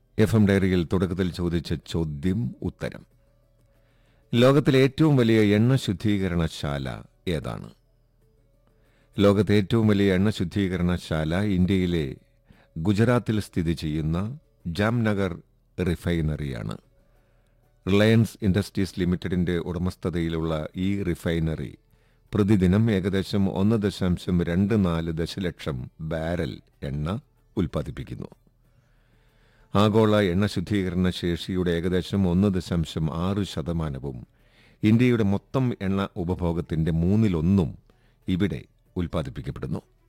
F M ഡയറിയിൽ തുടക്കത്തിൽ ചോദിച്ച ചോദ്യം ഉത്തരം ലോകത്തിലെ ഏറ്റവും വലിയ എണ്ണ ശുദ്ധീകരണശാല ഏതാണ് ലോകത്തെ ഏറ്റവും വലിയ എണ്ണ ശുദ്ധീകരണശാല ഇന്ത്യയിലെ ഗുജറാത്തിൽ സ്ഥിതി ചെയ്യുന്ന ജാംനഗർ റിഫൈനറിയാണ് റിലയൻസ് ഇൻഡസ്ട്രീസ് ലിമിറ്റഡിന്റെ ഉടമസ്ഥതയിലുള്ള ഈ റിഫൈനറി പ്രതിദിനം ഏകദേശം ഒന്ന് ദശാംശം രണ്ട് നാല് ദശലക്ഷം ബാരൽ എണ്ണ ഉൽപ്പാദിപ്പിക്കുന്നു ആഗോള എണ്ണ ശുദ്ധീകരണ ശേഷിയുടെ ഏകദേശം ഒന്ന് ദശാംശം ആറ് ശതമാനവും ഇന്ത്യയുടെ മൊത്തം എണ്ണ ഉപഭോഗത്തിന്റെ മൂന്നിലൊന്നും ഇവിടെ ഉൽപ്പാദിപ്പിക്കപ്പെടുന്നു